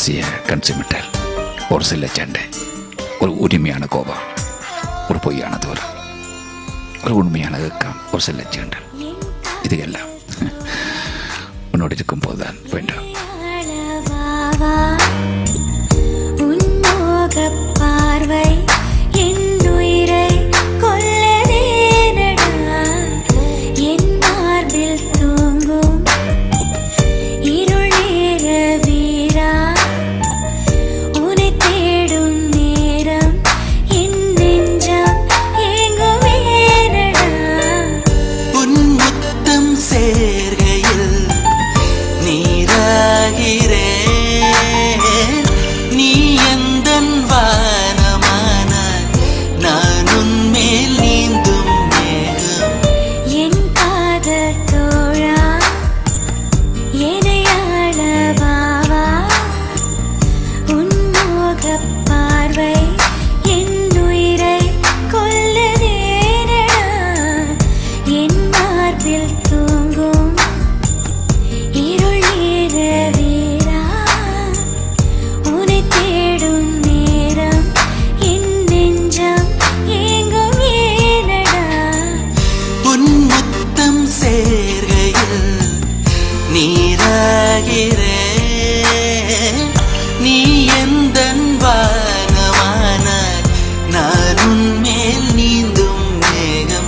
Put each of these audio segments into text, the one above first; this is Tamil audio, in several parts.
ஆசையை கண் சிமிட்டல் ஒரு சில சண்டை ஒரு உரிமையான கோபம் ஒரு பொய்யான தூரம் ஒரு உண்மையான இயக்கம் ஒரு சில சீண்டல் இது எல்லாம் உன்னோடு இருக்கும் போதுதான் வேண்டும் அழவாவா, உன் மோகப் பார்வை என் உயிரை கொல்லதேனடா. என் மார்பில் தூங்கும் இருள் நேர வீரா, உன்னை தேடும் நேரம் என் நெஞ்சம் ஏங்குமேனடா. உன் முத்தம் சேர்கையில் நீராகிறேன் நீ எந்தன் வானமானாய் நான் உன்மேல் நீந்தும் மேகம் என் காதல் தோழா என்னை ஆளவாவா உன் மோகப் பார்வை என் உயிரை கொல்லுதேனடா என் மார்பில் தூங்கும் இருள் நேர வீரா உன்னை தேடும் நேரம் என் நெஞ்சம் ஏங்கும் ஏனடா உன் முத்தம் சேர்கையில் நீராகிறேன் நீ எந்தன் வானமானாய் நான் உன்மேல் நீந்தும் மேகம்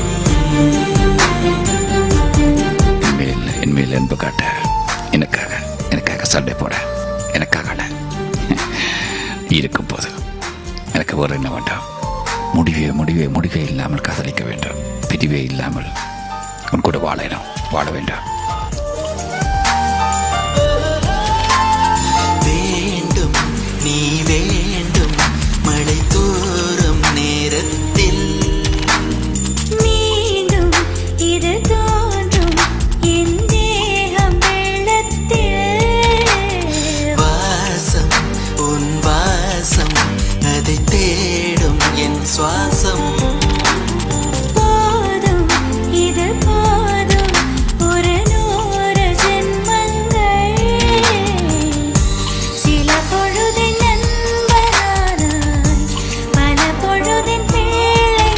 என்மேல் என்மேல் அன்பு காட்ட எனக்காக எனக்காக சண்டை போட எனக்காக அல்ல. நீ இருக்கும் போது எனக்கு வேறு என்ன வேண்டாம் முடிவே முடிவே முடிவே இல்லாமல் காதலிக்க வேண்டும் பிரிவே இல்லாமல் உன் கூட வாழணும் வாழ வேண்டும் வேண்டும் நீ வேண்டும் மழை தூறும் நேரத்தில் மீண்டும் இது தோன்றும் என் தேகம் வெள்ளத்தில் வாசம் உன் வாசம் அதை தேடும் என் சுவாசம் போதும் இது போதும் ஒரு நூறு ஜென்மங்கள் சில பொழுதின் நண்பரானாய் பல பொழுதின் பிள்ளை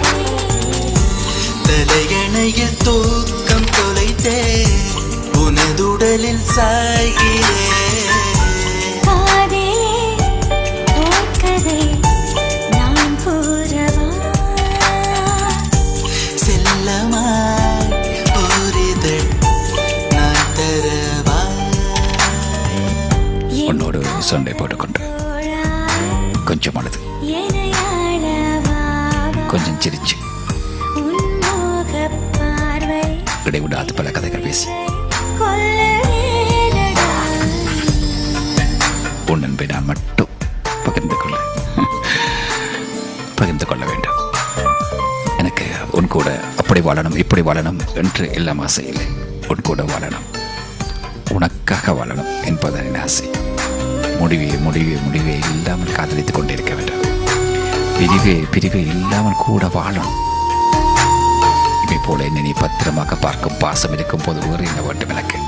தலையணையில் தூக்கம் தொலைத்தே உனதுடலில் சாய்கிறேன் காதே ஓர்க்கதை நான் கூறவா செல்லமாய் ஓரிதழ் நான் தரவா உன்னோடு சண்டை போட்டுக்கொண்டு கொஞ்சம் அழுது கொஞ்சம் சிரிச்சு இடைவிடாத பல கதைகள் பேசி உன் அன்பை நான் மட்டும் பகிர்ந்து கொள்ள பகிர்ந்து கொள்ள வேண்டும் எனக்கு உன் கூட அப்படி வாழணும் இப்படி வாழணும் என்று எல்லாம் ஆசை இல்லை உன் கூட வாழணும் உனக்காக வாழணும் என்பதன் என் ஆசை முடிவே முடிவே முடிவே இல்லாமல் காதலித்துக் கொண்டிருக்க வேண்டும் பிரிவே பிரிவே இல்லாமல் கூட வாழணும் இவை போல என்னை நீ பத்திரமாக பார்க்கும் பாசம் இருக்கும் போது வேறு என்ன வேண்டும் எனக்கு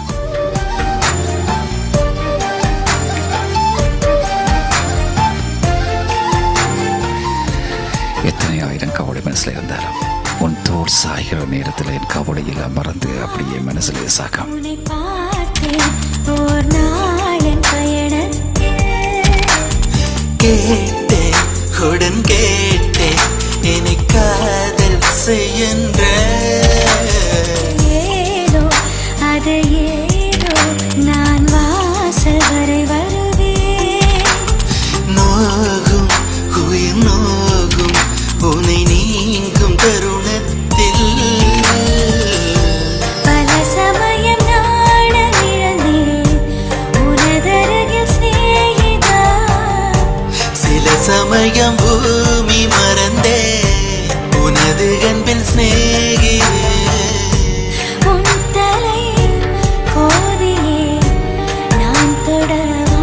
எத்தனை ஆயிரம் கவலை மனசுல இருந்தாலும் உன் தோல் சாகிற நேரத்தில் என் கவலையெல்லாம் மறந்து அப்படியே மனசுல சாகம் உன்னை பார்த்தேன் ஓர் நாளின் பயணத்தில் கேட்டேன் உடன் கேட்டேன் என்னை காதல் செய்கின்ற ஏதோ அது ஏதோ நான் வாசல் வரை வருவேன் நோகும் உயிர் நோகும் உன்னை நீங்கும் தருணத்தில் பல சமயம் நாணம் இழந்தேன் உனதருகில் சிநேகிதா சில சமயம் பூமி மறந்தே உனது அன்பில் சிநேகிதே உன் தலை கோதியே நான் தொடவா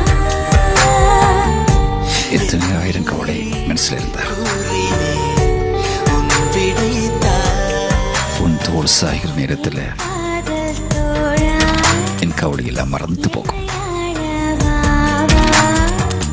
எத்தனை ஆயிரம் கவலை மனசுல இருந்தால் கூறினே உன் விடைத்தாய் உன் தோல் சாகிற நேரத்தில் காதல் தோழா என் கவலையெல்லாம் மறந்து போகும் அழவாவா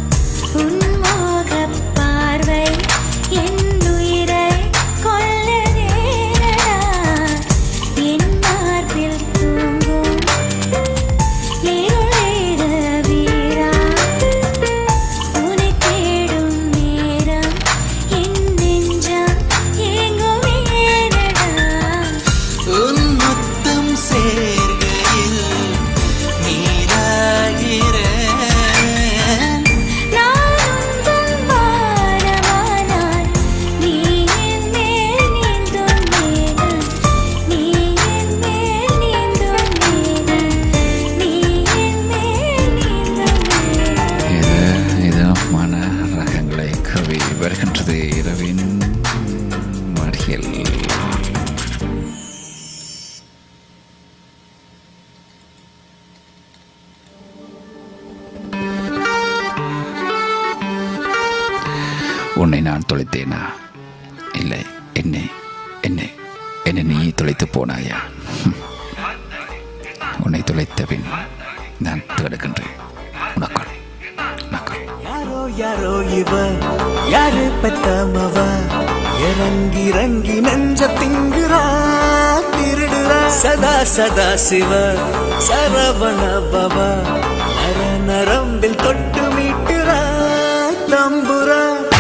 தொலைத்தேனா இல்லை என்னை என்னை என்னை நீ தொலைத்து போனாயா ஹம். உன்னை தொலைத்த பின் நான் தேடுகின்றேன் உனக்குள் உனக்குள் யாரோ யாரோ இவ யாரு பெத்தமவ இறங்கி இறங்கி நெஞ்ச திங்குறா திருடுறா சதா சதா சிவ சரவண பவ நர நரம்பில் தொட்டு மீட்டுறா தம்புரா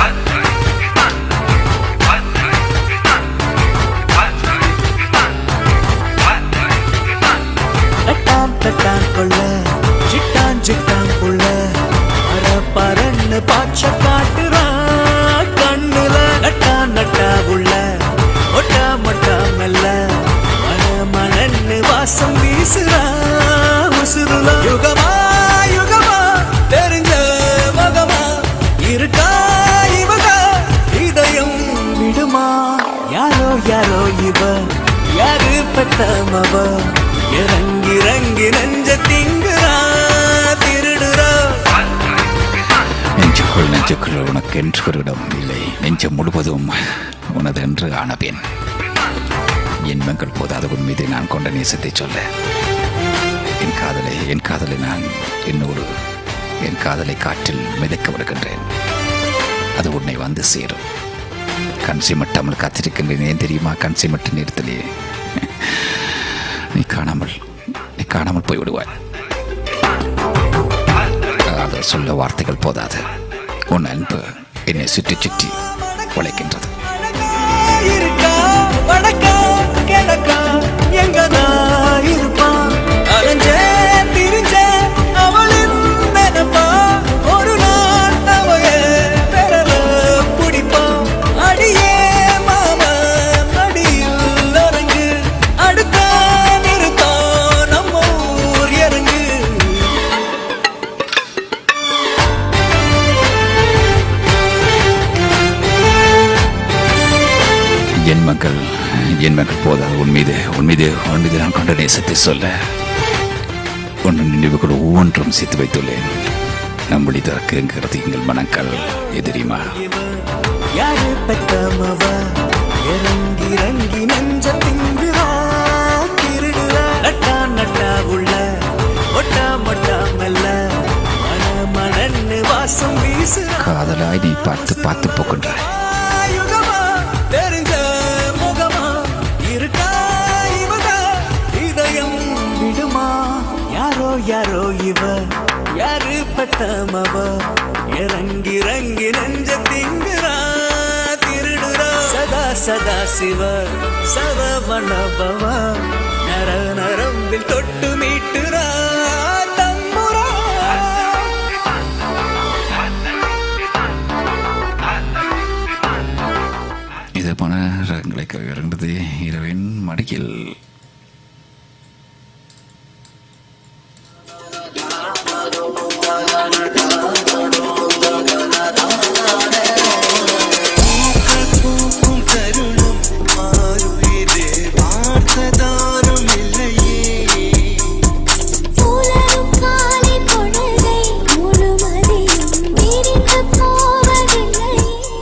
தட்டான் தட்டான் கொள்ள சிட்டான் சிட்டான் புள்ள அர பரன்னு பாச்ச காட்டுறா கண்ணுல நட்டா நட்டா உள்ள ஒட்டா மொட்டா மெல்ல மன மணன்னு வாசம் வீசுறா உசுருல யுகமா யுகமா தெரிஞ்ச மகமா இருக்கா இவக இதயம் விடுமா யாரோ யாரோ இவ யாரு பெத்தமவ இறங்கி இறங்கி நெஞ்ச திங்குறா திருடுறா நெஞ்சுக்குள் நெஞ்சுக்குள் உனக்கு என்று ஒரு இடம் இல்லை நெஞ்சம் முழுவதும் உனது என்று ஆனவேன் என் மங்கள் போதாத உன் மீது நான் கொண்ட நேசத்தை சொல்ல என் காதலை என் காதலை நான் என்னோடு என் காதலை காற்றில் மிதக்க விடுகின்றேன் அது உன்னை வந்து சேரும் கண் சிமட்டாமல் காத்திருக்கின்றேன் ஏன் தெரியுமா கண் சிமட்ட நேரத்திலே நீ காணாமல் நீ காணாமல் போய் விடுவாய் அதை சொல்ல வார்த்தைகள் போதாது உன் அன்பு என்னை சுற்றி சுற்றி உழைக்கின்றது இருக்கா வடக்கா கிழக்கா எங்கதான் இருப்பான் அலைஞ்ச திரிஞ்ச அவளின் நினைப்பா ஒரு நாள் அவைய பெறல பிடிப்பான் அடியே மாமா மடியில் அரங்கு அடுத்தா நிறுத்தான் நம்ம ஊர் இறங்கு என் மக்கள் என் மக்கள் போதாது உன் மீது உன் மீது உன் மீது நான் கொண்ட நேசத்தை சொல்ல உன் நினைவுகள் ஒவ்வொன்றும் சேர்த்து வைத்துள்ளேன் நம் வழி திறக்குங்கிறது எங்கள் மனங்கள் எதிரிமா யாரு பெத்தமவ இறங்கி இறங்கி நெஞ்ச திங்குறா திருடுறா நட்டா நட்டா உள்ள ஒட்டா மொட்டா மெல்ல மன மணன்னு வாசம் வீசுறா காதலாய் நீ பார்த்து பார்த்து போகின்றாய் யுகமா தெரிஞ்ச முகமா இருக்கா இவக இதயம் விடுமா யாரோ யாரோ இவ யாரு பத்தமவ இறங்கி இறங்கி நெஞ்ச திங்குறா திருடுறா சதா சதா சிவ சரவண பவ நர நரம்பில் தொட்டு மீட்டுறா தம்முரா இது போன ரகங்களை கவியறங்கிறது இரவின் மடியில் பூக்கும் தருணம் மாறுயிரே பார்த்ததாரும் இல்லையே புலரும் காலை பொழுதை முழுமதியும் விரிந்து போவதில்லை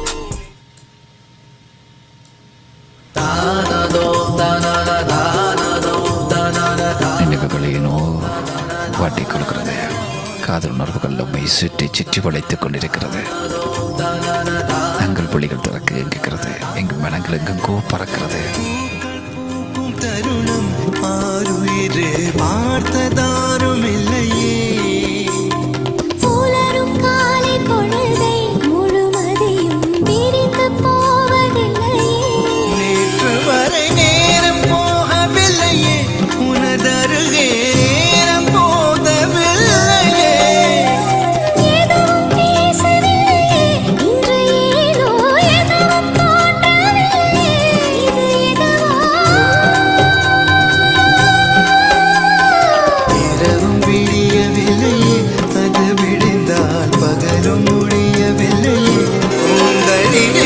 நினைவுகள் ஏனோ வாட்டிக் கொள்கிறது காதல் உணர்வுகள் நம்மை சுற்றி சுற்றி வளைத்துக் கொண்டிருக்கிறது எங்கள் புள்ளிகள் திறக்க எங்குகிறது எங்கள் மனங்கள் எங்கெங்கோ பறக்கிறது பூக்கும் தருணம் ஆறுயிரே பார்த்ததாரும் இல்லையே புலரும் காலை பொழுதை முழுமதியும் விரிந்து போவதில்லையே நேற்று வரை நேரம் போகவில்லையே உனதருகே நேரம் போதவில்லையே எதுவும் பேசவில்லையே இன்று ஏனோ எதுவும் தோன்றவில்லையே இது எதுவா இரவும் விடியவில்லையே அது விடிந்தால் பகலும் முடியவில்லையே உங்களிலே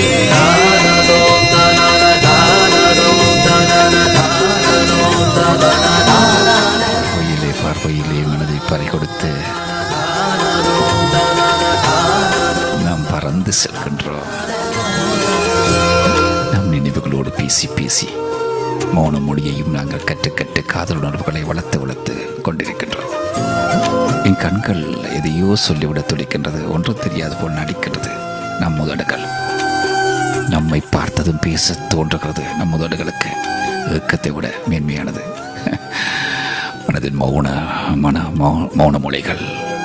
பொய்யிலே பார்வையிலே மனதை பறி கொடுத்து நாம் பறந்து செல்கின்றோம் பேசி பேசி மௌன மொழியையும் நாங்கள் கற்று கற்று காதல் உணர்வுகளை வளர்த்து வளர்த்து கொண்டிருக்கின்றோம் என் கண்கள் எதையோ சொல்லிவிட துடிக்கின்றது ஒன்றும் தெரியாது போல் நடிக்கின்றது நம் முதடுகள் நம்மை பார்த்ததும் பேச தோன்றுகிறது நம் முதடுகளுக்கு ஏக்கத்தை விட மேன்மையானது மனதின் மௌன மன மௌ- மௌன மொழிகள்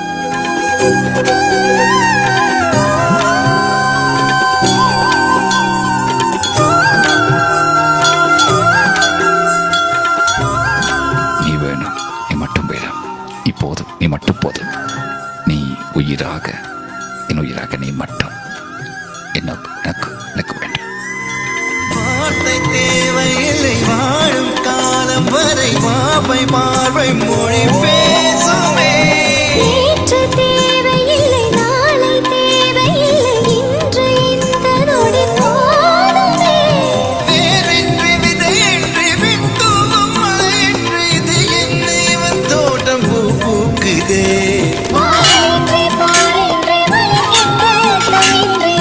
நீ வேணும் நீ மட்டும் வேணும் நீ போதும் நீ மட்டும் போதும் நீ உயிராக என் உயிராக நீ மட்டும் என்ன எனக்கு எனக்கு வேண்டும் வார்த்தை தேவையில்லை வாழும் காலம் வரை வாப்பை பார்வை மொழி பேசுமே நேற்று தேவையில்லை நாளை தேவையில்லை இன்று இந்த நொடி போதுமே வேறின்றி விதையின்றி விண்தூவும் மழையின்றி இது என்ன இவன் தோட்டம் பூ பூக்குதே வானின்றி போரின்றி மழைக்கின்றே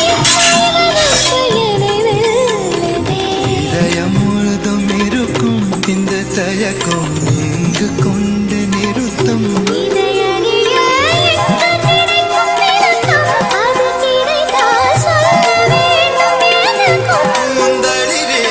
என்னை வெல்லுதே இதயம் முழுதும் இருக்கும் இந்த தயக்கம் எங்கு கொண்டு நிறுத்தம் இதையறிய எங்கு கிடைக்கும் விளக்கம் அது கிடைத்தால் சொல்ல வேண்டும் எனக்கும் முந்தளிரே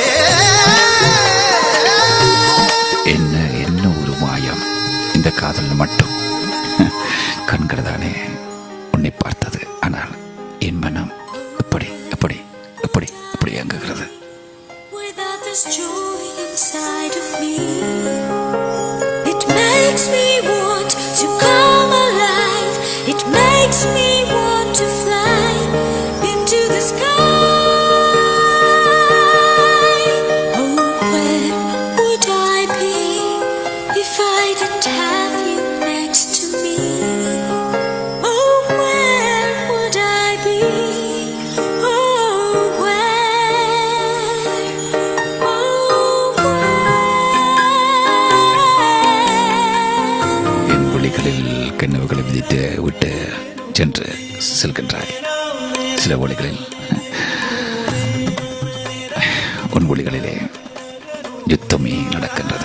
என்ன என்ன ஒரு மாயம் இந்த காதல் மட்டும் கண்கள் தானே உன்னை பார்த்தது ஆனால் என் மனம் எப்படி எப்படி எப்படி எப்படி இயங்குகிறது Without this joy inside of me, it makes me want to come alive. It makes me want to fly into the sky. Oh, where would I be if I didn't have you next to me? Oh, where would I be? Oh, where? Oh, where? என் விழிகளில் கனவுகளை விதித்து விட்டு சென்று செல்கின்றாய் சில ஒளிகளில் உன் ஒளிகளிலே யுத்தமே நடக்கின்றது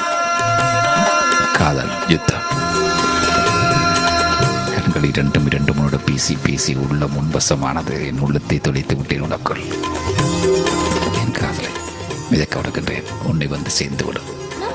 காதல் யுத்தம் கண்கள் இரண்டும் இரண்டு முன்னோட பேசி பேசி உள்ள முன்வசமானது என் உள்ளத்தை தொலைத்து விட்டேன் உனக்குள் என் காதலை மிதக்க விடுகின்றேன் உன்னை வந்து சேர்ந்து விடும்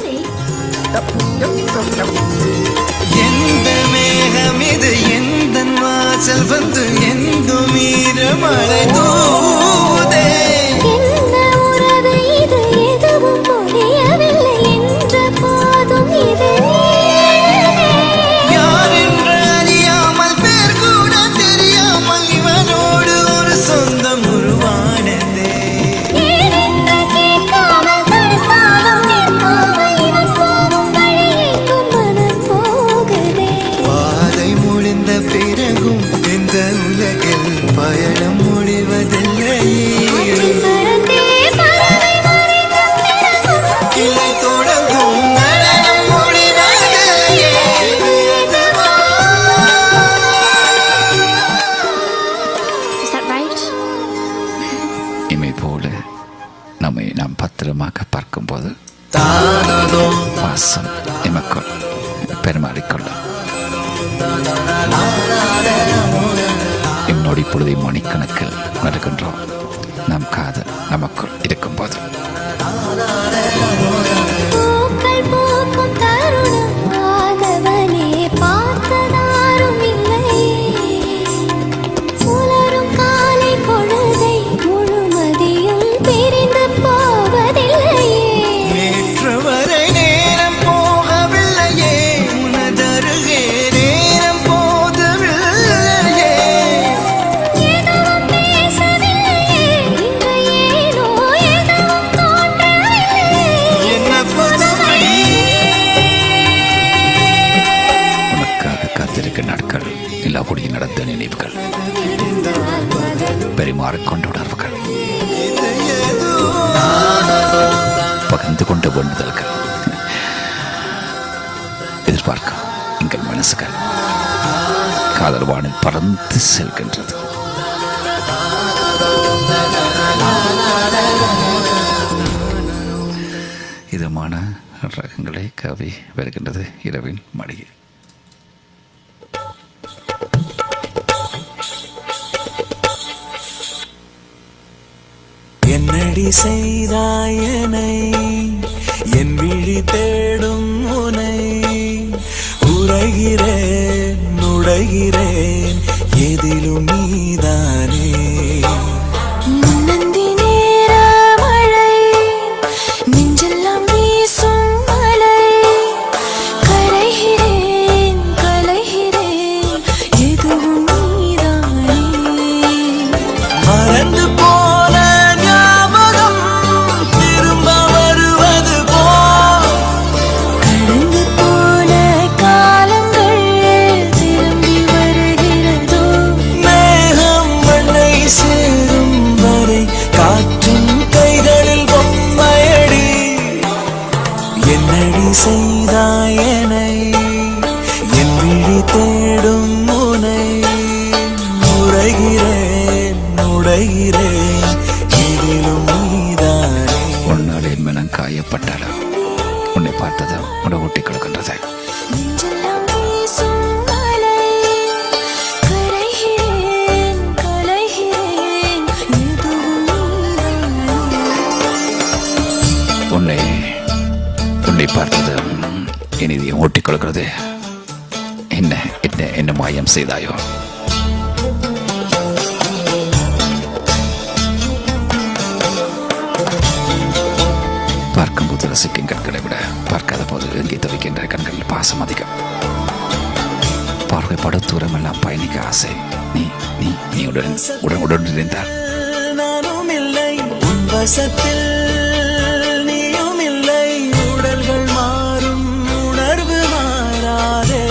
எந்த மேகம் இது எந்த வாசல் வந்து எங்கும் ஈரமழை தூதே என்ன உறவு இது எதுவும் புரியவில்லை என்ற போதும் இது நீளமே. யார் என்று அறியாமல் பேர் கூட தெரியாமல் இவனோடு ஒரு சொந்தம் உருவானதே ஏனென்று கேட்காமல் தடுத்தாலும் நிற்காமல் இவன் போகும் வழி எங்கும் மனம் போகுதே. பாதை முடிந்த பிறகும் இந்த உலகில் பயணம் முடிவதில்லையே காற்றில் பறந்தே பறவை மறைந்த பிறகும் கிளை தொடங்கும் நடனம் முடிவதில்லையே Is that right? இமை போல நம்மை நாம் பத்திரமாக பார்க்கும்போது தானதோ பாசம் எமக்குள் பெருமாறிக்கொள்ளும் என்னோட இப்பொழுதை மணிக்கணக்கில் உணர்கின்றோம் நம் காதல் நமக்குள் இருக்கும்போது பூக்கள் பூக்கும் தருணம் ஆதவனே பார்த்ததாரும் இல்லையே புலரும் காலை பொழுதை முழுமதியும் பிரிந்து போவதில்லையே நேற்று வரை நேரம் போகவில்லையே உனதருகே நேரம் போதவில்லையே எதுவும் பேசவில்லையே இன்று ஏனோ எதுவும் தோன்றவில்லையே என்ன புதுமை உனக்காக காத்திருக்க நாட்கள் நிலாவுடைய நடந்த நினைவுகள் பெருமாறிக்கொண்ட உணர்வுகள் இது ஏதோ பகிர்ந்து கொண்ட வேண்டுதல்கள் எதிர்பார்க்கும் எங்கள் மனசுகள் காதல் வானில் பறந்து செல்கின்றது கவி வருகின்றது இரவின் மடியில் என்னடி செய்தாயனை என் விழி தேடும் உனை உரைகிறேன் நுழைகிறேன் எதிலும் நீதானே முன்னந்தி நேர மழை நெஞ்செல்லாம் வீசும் மலை கரைகிறேன் கலைகிறேன் எதுவும் நீதானே மறந்து போன ஞாபகம் திரும்ப வருவது போல் கடந்து போன காலங்கள் திரும்பி வருகிறதோ மேகம் மண்ணை சேரும் வரை காற்றும் கைகளில் பொம்மையடி என்னடி செய்தாயனை என் விழி தேடும் முனை நுழைகிறேன் நுழைகிறேன் இதிலும் நீதானே உன்னால் என் மனம் காயப்பட்டாலும் உன்னை பார்த்ததும் உணவூட்டி கொடுக்கின்றது நெஞ்செல்லாம் வீசும் மலை கரைகிறேன் கலைகிறேன் எதுவும் நீதானே உன்னை உன்னை பார்த்ததும் என் இதயம் ஊட்டிக் கொடுக்கிறது என்ன என்ன என்ன மாயம் செய்தாயோ பார்க்கும்போது ரசிக்கும் கண்களை விட பார்க்காத போது எங்கே தவிக்கின்ற கண்களில் பாசம் அதிகம் பார்வை படுத்தூரம் எல்லாம் பயணிக்க ஆசை நீ நீ நீ உடன் உடன் உடன் இருந்தால் நானும் இல்லை உன் வசத்தில் நீயும் இல்லை உடல்கள் மாறும் உணர்வு மாறாதே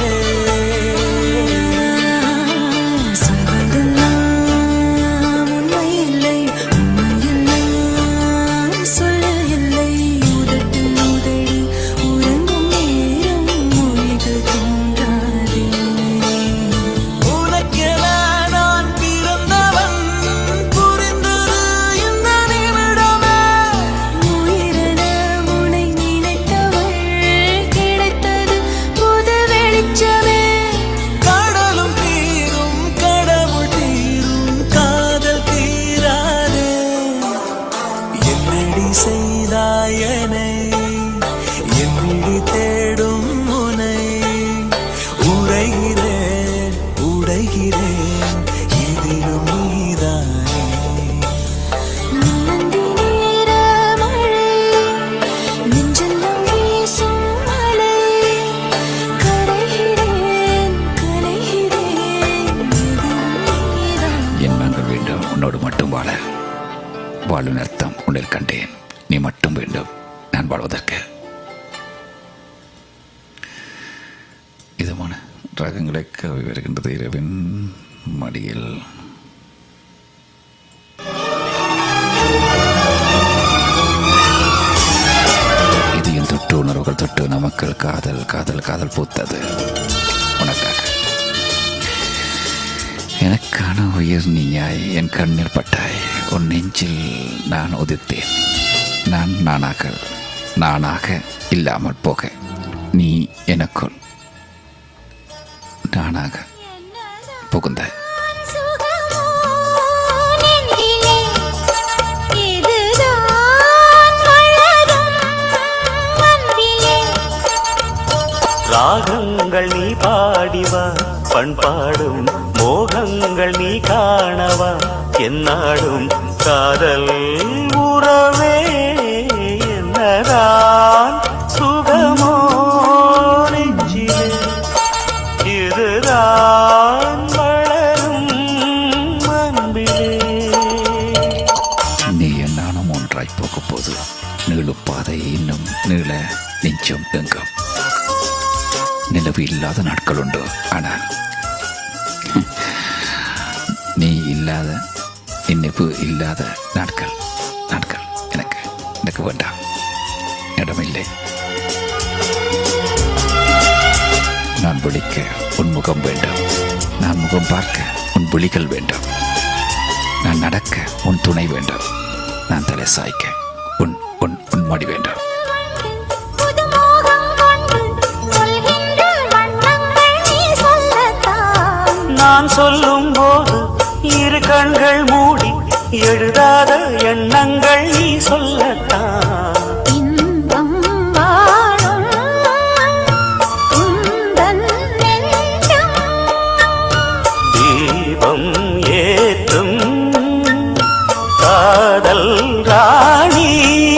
சொல்வதெல்லாம் உண்மை இல்லை உண்மையெல்லாம் சொல்ல இல்லை உதட்டில் உதடி உறங்கும் நேரம் மொழிகின்றாரே உனக்கென நான் பிறந்தவன் புரிந்தது இந்த நிமிடமே உயிரென உனை நினைத்தவள் கிடைத்தது புது வெளிச்சமே கடலும் தீரும் கடவுள் தீரும் காதல் தீராதே என்னடி செய்தாயனை என் விழி தேடும் முனை உரைகிறேன் உடைகிறேன் இதிலும் நீதானே நந்தி நேர மழை நெஞ்செல்லாம் வீசும் மலை கரைகிறேன் கலைகிறேன் நீதான் எண்ணங்கள் வேண்டும் உன்னோடு மட்டும் வாழ வாழும் அர்த்தம் உன்னில் கண்டேன் நீ மட்டும் வேண்டும் நான் வாழ்வதற்கு இதமான ரகங்களை கவி வருகின்றது இரவின் மடியில் இதயம் தொட்டு உணர்வுகள் தொட்டு நமக்கள் காதல் காதல் காதல் பூத்தது உனக்காக எனக்கான உயிர் நீயாய் என் கண்ணில் பட்டாய் உன் நெஞ்சில் நான் உதித்தேன் நான் நானாக நானாக இல்லாமல் போக நீ எனக்குள் நானாக புகுந்தாய் சுகமோ நெஞ்சிலே இதுதான் வளரும் அன்பிலே ராகங்கள் நீ பாடிவா பண்பாடும் மோகங்கள் நீ காணவா என்னாடும் காதல் உறவே என்னதான் சுகமோ நெஞ்சிலே இதுதான் வளரும் அன்பிலே நீ நானும் ஒன்றாய் போக போது நீளும் பாதை இன்னும் நீள நெஞ்சம் எங்கும் நிலவு இல்லாத நாட்கள் உண்டு ஆனால் நீ இல்லாத நினைவு இல்லாத நாட்கள் நாட்கள் எனக்கு எனக்கு வேண்டாம் இடமில்லை நான் விழிக்க உன் முகம் வேண்டும் நான் முகம் பார்க்க உன் விழிகள் வேண்டும் நான் நடக்க உன் துணை வேண்டும் நான் தலை சாய்க்க உன் உன் உன் மடி வேண்டும் புது மோகம் நான் சொல்லும் போது இரு கண்கள் மூடி எழுதாத எண்ணங்கள் நீ சொல்லத்தான் இன்பம் வாழும் உந்தன் நெஞ்சம் தீபம் ஏற்றும் காதல் ராணி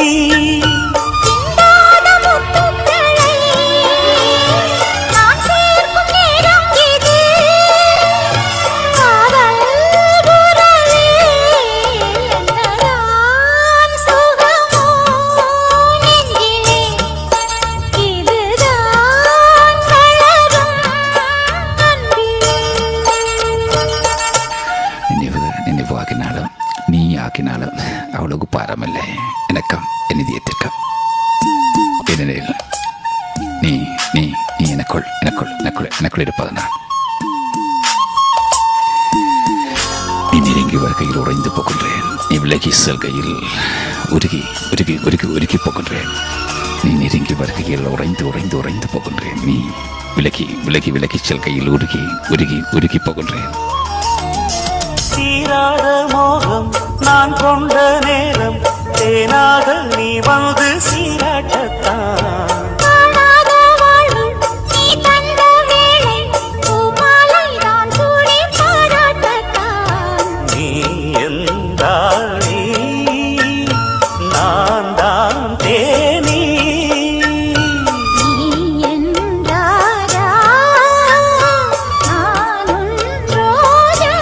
சிந்தாத முத்துக்களை நான் சேர்க்கும் நேரம் இது காதல் உறவே என்னதான் சுகமோ நெஞ்சிலே இதுதான் வளரும் அன்பிலே நினைவு நினைவாகினாலும் நீ ஆக்கினாலும் அவ்வளவு பாரமில்லை எனக்கும் என் இதயத்திற்கும் ஏனெனில் நீ நீ நீ எனக்குள் எனக்குள் எனக்குள் எனக்குள் இருப்பதனால் நீ நெருங்கி வருகையில் உறைந்து போகின்றேன் நீ விலகி செல்கையில் உருகி உருகி உருகி உருகி போகின்றேன் நீ நெருங்கி வருகையில் உறைந்து உறைந்து உறைந்து போகின்றேன் நீ விலகி விலகி விலகி செல்கையில் உருகி உருகி உருகி போகின்றேன் தீராத மோகம் நான் கொண்ட நேரம் தேனாக நீ வந்து சீராட்டத்தான் காணாத வாழ்வு நீ தந்த வேளை பூமாலை நான் சூடி பாராட்டத்தான் நீ எந்தாழி நான் தான் தேனி நீ என்றாரா நானும் ரோஜா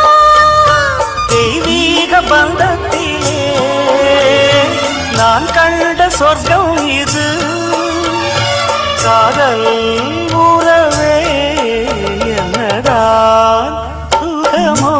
தெய்வீக பந்தத்திலே நான் கண்ட சொர்க்கம் இது காதல் உறவே என்னதான் சுகமோ